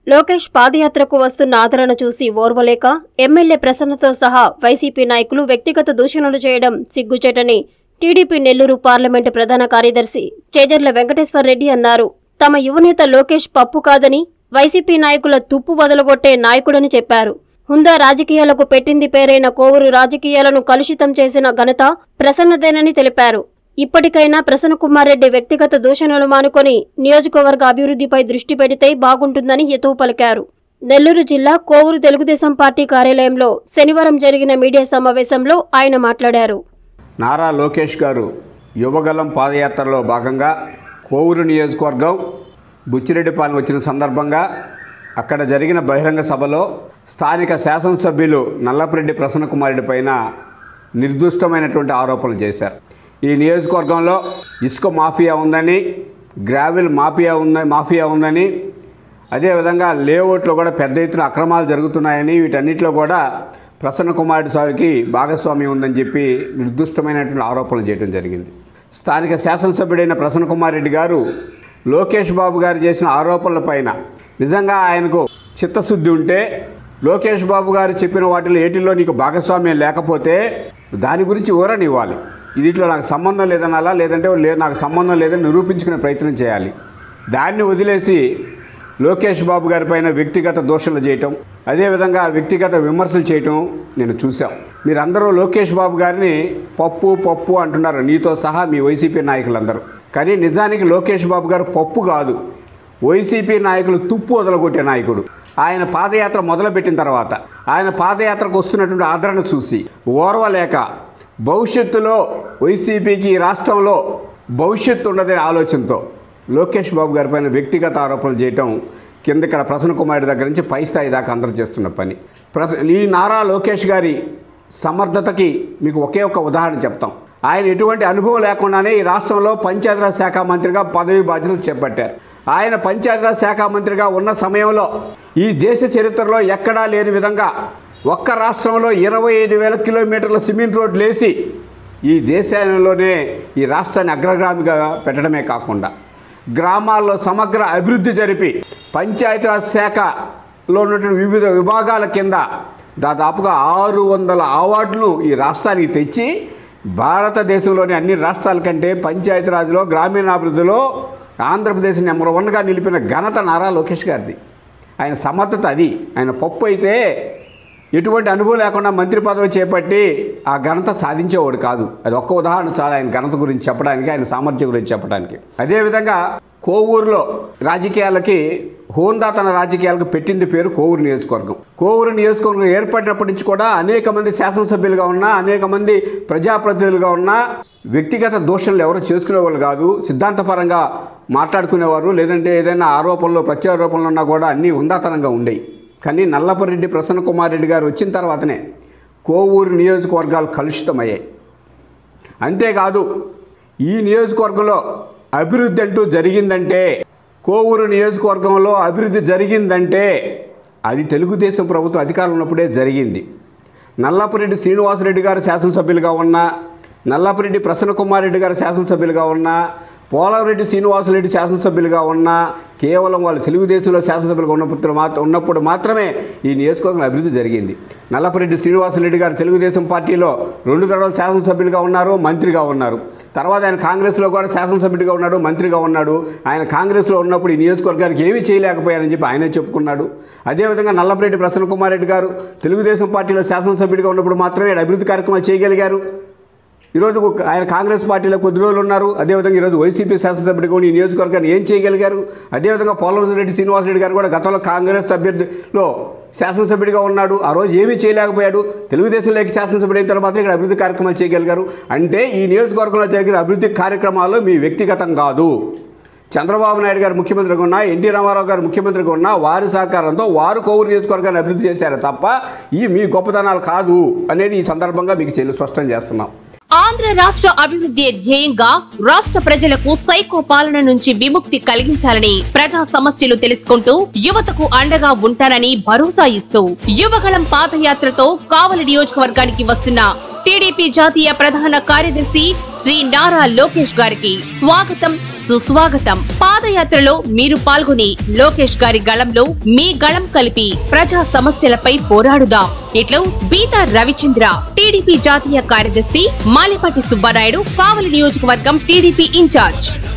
లోకేష్ పాదయాత్రకు వస్తున్న ఆదరణ చూసి ఓర్వలేక ఎమ్మెల్యే ప్రసన్నతో సహా వైసీపీ నాయకులు వ్యక్తిగత దూషణలు చేయడం సిగ్గుచేటని టీడీపీ నెల్లూరు పార్లమెంటు ప్రధాన కార్యదర్శి చేజర్ల వెంకటేశ్వర్ రెడ్డి అన్నారు తమ యువనేత లోకేష్ పప్పు కాదని వైసీపీ నాయకుల తుప్పు వదలగొట్టే నాయకుడని చెప్పారు హుందా రాజకీయాలకు పెట్టింది పేరైన కోవూరు రాజకీయాలను కలుషితం చేసిన ఘనత ప్రసన్నదేనని తెలిపారు ఇప్పటికైనా ప్రసన్న కుమార్ రెడ్డి వ్యక్తిగత దూషణలు మానుకొని నియోజకవర్గ అభివృద్ధిపై దృష్టి పెడితే బాగుంటుందని హితవు పలికారు నెల్లూరు జిల్లా కోవూరు తెలుగుదేశం పార్టీ కార్యాలయంలో శనివారం జరిగిన మీడియా సమావేశంలో ఆయన మాట్లాడారు నారా లోకేష్ గారు యువగలం పాదయాత్రలో భాగంగా కోవూరు నియోజకవర్గం బుచ్చిరెడ్డిపాలెం వచ్చిన సందర్భంగా అక్కడ జరిగిన బహిరంగ సభలో స్థానిక శాసనసభ్యులు నల్లపరెడ్డి ప్రసన్నకుమారుడి పైన నిర్దుష్టమైనటువంటి ఆరోపణలు చేశారు ఈ నియోజకవర్గంలో ఇసుక మాఫియా ఉందని గ్రావెల్ మాఫియా ఉంద మాఫియా ఉందని అదేవిధంగా లేఅవుట్లో కూడా పెద్ద ఎత్తున అక్రమాలు జరుగుతున్నాయని వీటన్నిటిలో కూడా ప్రసన్న కుమారుడి స్వామికి భాగస్వామ్యం ఉందని చెప్పి నిర్దుష్టమైనటువంటి ఆరోపణలు చేయడం జరిగింది స్థానిక శాసనసభ్యుడైన ప్రసన్న కుమార్ రెడ్డి గారు లోకేష్ బాబు గారు చేసిన ఆరోపణల పైన నిజంగా ఆయనకు చిత్తశుద్ధి ఉంటే లోకేష్ బాబు గారు చెప్పిన వాటిలో ఏటిల్లో నీకు భాగస్వామ్యం లేకపోతే దాని గురించి వివరణ ఇవ్వాలి దీంట్లో నాకు సంబంధం లేదనాలా లేదంటే లే నాకు సంబంధం లేదని నిరూపించుకునే ప్రయత్నం చేయాలి దాన్ని వదిలేసి లోకేష్ బాబు గారి పైన వ్యక్తిగత దోషణలు చేయటం అదేవిధంగా వ్యక్తిగత విమర్శలు చేయటం నేను చూశాం మీరందరూ లోకేష్ బాబు గారిని పప్పు పప్పు అంటున్నారు నీతో సహా మీ వైసీపీ నాయకులందరూ కానీ నిజానికి లోకేష్ బాబు గారు పప్పు కాదు వైసీపీ నాయకులు తుప్పు వదలగొట్టే నాయకుడు ఆయన పాదయాత్ర మొదలుపెట్టిన తర్వాత ఆయన పాదయాత్రకు వస్తున్నటువంటి ఆదరణ చూసి ఓర్వలేక భవిష్యత్తులో వైసీపీకి ఈ రాష్ట్రంలో భవిష్యత్తు ఉండదనే ఆలోచనతో లోకేష్ బాబు గారి పైన వ్యక్తిగత ఆరోపణలు చేయటం కింద ఇక్కడ ప్రసన్న కుమారుడి దగ్గర నుంచి పై స్థాయి దాకా అందరూ చేస్తున్న పని ప్రస ఈ నారా లోకేష్ గారి సమర్థతకి మీకు ఒకే ఒక ఉదాహరణ చెప్తాం ఆయన ఎటువంటి అనుభవం లేకుండానే ఈ రాష్ట్రంలో పంచాయతీరాజ్ శాఖ మంత్రిగా పదవి బాధ్యతలు చేపట్టారు ఆయన పంచాయతీరాజ్ శాఖ మంత్రిగా ఉన్న సమయంలో ఈ దేశ చరిత్రలో ఎక్కడా లేని విధంగా ఒక్క రాష్ట్రంలో ఇరవై ఐదు వేల కిలోమీటర్ల సిమెంట్ రోడ్లు వేసి ఈ దేశంలోనే ఈ రాష్ట్రాన్ని అగ్రగామిగా పెట్టడమే కాకుండా గ్రామాల్లో సమగ్ర అభివృద్ధి జరిపి పంచాయతీరాజ్ శాఖలో ఉన్నటువంటి వివిధ విభాగాల కింద దాదాపుగా ఆరు వందల అవార్డులు ఈ రాష్ట్రానికి తెచ్చి భారతదేశంలోని అన్ని రాష్ట్రాల కంటే పంచాయతీరాజ్లో గ్రామీణాభివృద్ధిలో ఆంధ్రప్రదేశ్ నెంబర్ వన్గా నిలిపిన ఘనత నారా లోకేష్ గారిది ఆయన సమర్థత అది ఆయన పప్పు అయితే ఎటువంటి అనుభవం లేకుండా మంత్రి పదవి చేపట్టి ఆ ఘనత సాధించేవాడు కాదు అది ఒక్క ఉదాహరణ చాలా ఆయన ఘనత గురించి చెప్పడానికి ఆయన సామర్థ్యం గురించి చెప్పడానికి అదేవిధంగా కోవూరులో రాజకీయాలకి హోందా తన రాజకీయాలకు పెట్టింది పేరు కోవూరు నియోజకవర్గం కోవూరు నియోజకవర్గం ఏర్పడినప్పటి నుంచి కూడా అనేక మంది శాసనసభ్యులుగా ఉన్నా అనేక మంది ప్రజాప్రతినిధులుగా ఉన్నా వ్యక్తిగత దోషణలు ఎవరు చేసుకునేవాళ్ళు కాదు సిద్ధాంతపరంగా మాట్లాడుకునేవారు లేదంటే ఏదైనా ఆరోపణలు ప్రత్యారోపణలు ఉన్నా కూడా అన్నీ ఉందాతనంగా ఉండేవి కానీ నల్లపరెడ్డి ప్రసన్న కుమార్ రెడ్డి గారు వచ్చిన తర్వాతనే కోవూరు నియోజకవర్గాలు కలుషితమయ్యాయి అంతేకాదు ఈ నియోజకవర్గంలో అభివృద్ధి అంటూ జరిగిందంటే కోవూరు నియోజకవర్గంలో అభివృద్ధి జరిగిందంటే అది తెలుగుదేశం ప్రభుత్వం అధికారంలో ఉన్నప్పుడే జరిగింది నల్లపురెడ్డి శ్రీనివాసరెడ్డి గారు శాసనసభ్యులుగా ఉన్నా నల్లపురెడ్డి ప్రసన్న కుమార్ రెడ్డి గారు శాసనసభ్యులుగా ఉన్నా పోలవరెడ్డి శ్రీనివాసరెడ్డి శాసనసభ్యులుగా ఉన్నా కేవలం వాళ్ళు తెలుగుదేశంలో శాసనసభ్యులుగా ఉన్నప్పుడు మాత్రం ఉన్నప్పుడు మాత్రమే ఈ నియోజకవర్గం అభివృద్ధి జరిగింది నల్లపురెడ్డి శ్రీనివాసరెడ్డి గారు తెలుగుదేశం పార్టీలో రెండు తరాలు శాసనసభ్యులుగా ఉన్నారు మంత్రిగా ఉన్నారు తర్వాత ఆయన కాంగ్రెస్లో కూడా శాసనసభ్యుడిగా ఉన్నాడు మంత్రిగా ఉన్నాడు ఆయన కాంగ్రెస్లో ఉన్నప్పుడు ఈ నియోజకవర్గానికి ఏమీ చేయలేకపోయారని చెప్పి ఆయనే చెప్పుకున్నాడు అదేవిధంగా నల్లపురెడ్డి ప్రసన్న కుమార్ రెడ్డి గారు తెలుగుదేశం పార్టీలో శాసనసభ్యుడిగా ఉన్నప్పుడు మాత్రమే ఆయన అభివృద్ధి కార్యక్రమాలు చేయగలిగారు ఈరోజు ఒక- ఆయన కాంగ్రెస్ పార్టీలో కొద్ది రోజులు ఉన్నారు అదేవిధంగా ఈరోజు వైసీపీ శాసనసభ్యుడిగా ఉండి ఈ నియోజకవర్గాన్ని ఏం చేయగలిగారు అదేవిధంగా పోలవరం రెడ్డి శ్రీనివాసరెడ్డి గారు కూడా గతంలో కాంగ్రెస్ అభ్యర్థిలో శాసనసభ్యుడిగా ఉన్నాడు ఆ రోజు ఏమీ చేయలేకపోయాడు తెలుగుదేశంలోకి శాసనసభ్యుడు అయిన తర్వాత ఇక్కడ అభివృద్ధి కార్యక్రమాలు చేయగలిగారు అంటే ఈ నియోజకవర్గంలో జరిగిన అభివృద్ధి కార్యక్రమాలు మీ వ్యక్తిగతం కాదు చంద్రబాబు నాయుడు గారు ముఖ్యమంత్రిగా ఉన్నా ఎన్టీ రామారావు గారు ముఖ్యమంత్రిగా ఉన్నా వారి సహకారంతో వారు కోవూరు నియోజకవర్గాన్ని అభివృద్ధి చేశారు తప్ప ఈ మీ గొప్పతనాలు కాదు అనేది ఈ సందర్భంగా మీకు తెలియ స్పష్టం చేస్తున్నాం ఆంధ్ర రాష్ట్ర అభివృద్ధి ధ్యేయంగా రాష్ట్ర ప్రజలకు సైకో పాలన నుంచి విముక్తి కలిగించాలని ప్రజా సమస్యలు తెలుసుకుంటూ యువతకు అండగా ఉంటానని భరోసా ఇస్తూ యువగళం పాదయాత్రతో కావలి నియోజకవర్గానికి వస్తున్న టీడీపీ జాతీయ ప్రధాన కార్యదర్శి శ్రీ నారా లోకేష్ గారికి స్వాగతం సుస్వాగతం పాద పాదయాత్రలో మీరు పాల్గొని లోకేష్ గారి గళంలో మీ గళం కలిపి ప్రజా సమస్యలపై పోరాడుదాం ఇట్లు బీతా రవిచంద్ర టీడీపీ జాతీయ కార్యదర్శి మాలిపాటి సుబ్బారాయుడు కావలి నియోజకవర్గం టీడీపీ ఇన్ఛార్జ్